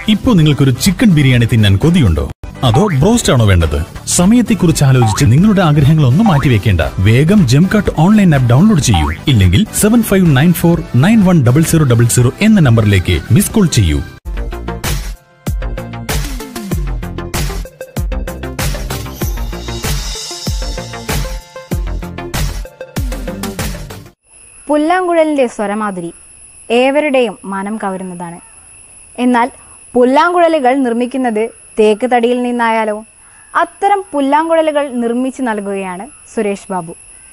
ഇപ്പോ നിങ്ങൾക്കൊരു ചിക്കൻ ബിരിയാണി തിന്നാൻ കൊതിയുണ്ടോ അതോ ബ്രോസ്റ്റ് ആണോ വേണ്ടത് സമയത്തെക്കുറിച്ച് ആലോചിച്ച് നിങ്ങളുടെ ആഗ്രഹങ്ങൾ ഒന്നും മാറ്റിവെക്കേണ്ട വേഗം ജംകാട്ട് ഓൺലൈൻ ആപ്പ് ഡൗൺലോഡ് ചെയ്യൂ ഇല്ലെങ്കിൽ seven five nine four nine one double zero double zero എന്ന നമ്പറിലേക്ക് മിസ് കോൾ ചെയ്യൂ പുല്ലാങ്കുഴലിൻ്റെ സ്വരമാധുരി ഏവരുടെയും മനം കവരുന്നതാണ് എന്നാൽ പുല്ലാങ്കുഴലുകൾ നിർമ്മിക്കുന്നത് തേക്ക് തടിയിൽ നിന്നായാലോ അത്തരം പുല്ലാങ്കുഴലുകൾ നിർമ്മിച്ചു നൽകുകയാണ് സുരേഷ് ബാബു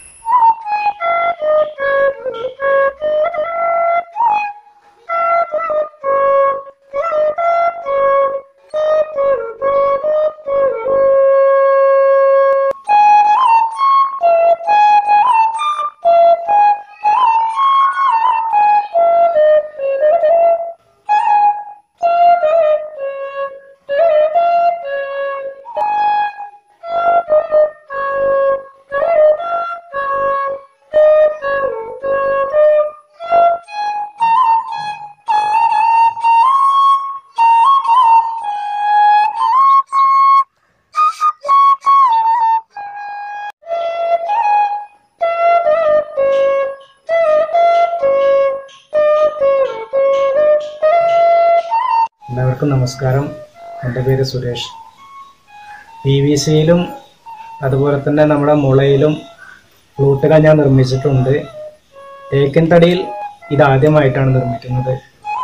എല്ലാവർക്കും നമസ്കാരം എൻ്റെ പേര് സുരേഷ് പി വി സിയിലും അതുപോലെ തന്നെ നമ്മുടെ മുളയിലും ഫ്ലൂട്ടുകൾ ഞാൻ നിർമ്മിച്ചിട്ടുണ്ട് തേക്കിൻ തടിയിൽ ഇതാദ്യമായിട്ടാണ് നിർമ്മിക്കുന്നത്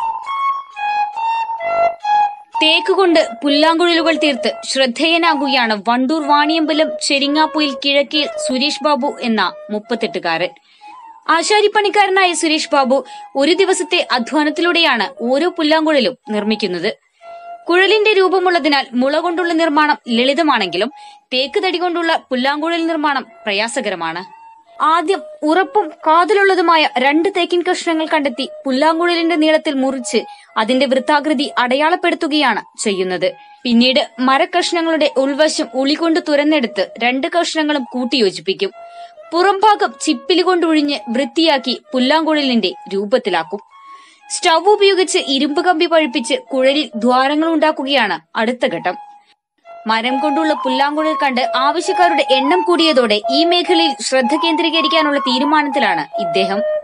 തേക്ക് കൊണ്ട് പുല്ലാങ്കുഴലുകൾ തീർത്ത് ശ്രദ്ധേയനാകുകയാണ് വണ്ടൂർ വാണിയമ്പലം ചെരിങ്ങാപ്പൊയിൽ കിഴക്കിൽ സുരേഷ് ബാബു എന്ന മുപ്പത്തെട്ടുകാരൻ ആശാരിപ്പണിക്കാരനായ സുരേഷ് ബാബു ഒരു ദിവസത്തെ അധ്വാനത്തിലൂടെയാണ് ഓരോ പുല്ലാങ്കുഴലും നിർമ്മിക്കുന്നത് കുഴലിന്റെ രൂപമുള്ളതിനാൽ മുള കൊണ്ടുള്ള നിർമ്മാണം ലളിതമാണെങ്കിലും തേക്ക് തടി കൊണ്ടുള്ള പുല്ലാങ്കുഴൽ നിർമ്മാണം പ്രയാസകരമാണ് ആദ്യം ഉറപ്പും കാതലുള്ളതുമായ രണ്ട് തേക്കിൻ കഷ്ണങ്ങൾ കണ്ടെത്തി പുല്ലാങ്കുഴലിന്റെ നീളത്തിൽ മുറിച്ച് അതിന്റെ വൃത്താകൃതി അടയാളപ്പെടുത്തുകയാണ് ചെയ്യുന്നത് പിന്നീട് മരക്കഷ്ണങ്ങളുടെ ഉൾവശം ഉളികൊണ്ട് തുരന്നെടുത്ത് രണ്ട് കഷ്ണങ്ങളും കൂട്ടിയോജിപ്പിക്കും പുറംഭാഗം ചിപ്പിലി കൊണ്ടൊഴിഞ്ഞ് വൃത്തിയാക്കി പുല്ലാങ്കുഴലിന്റെ രൂപത്തിലാക്കും സ്റ്റൗ ഉപയോഗിച്ച് ഇരുമ്പ് കമ്പി പഴുപ്പിച്ച് കുഴലിൽ ദ്വാരങ്ങൾ ഉണ്ടാക്കുകയാണ് അടുത്ത ഘട്ടം മരം കൊണ്ടുള്ള പുല്ലാങ്കുഴൽ കണ്ട് ആവശ്യക്കാരുടെ എണ്ണം കൂടിയതോടെ ഈ മേഖലയിൽ ശ്രദ്ധ കേന്ദ്രീകരിക്കാനുള്ള തീരുമാനത്തിലാണ് ഇദ്ദേഹം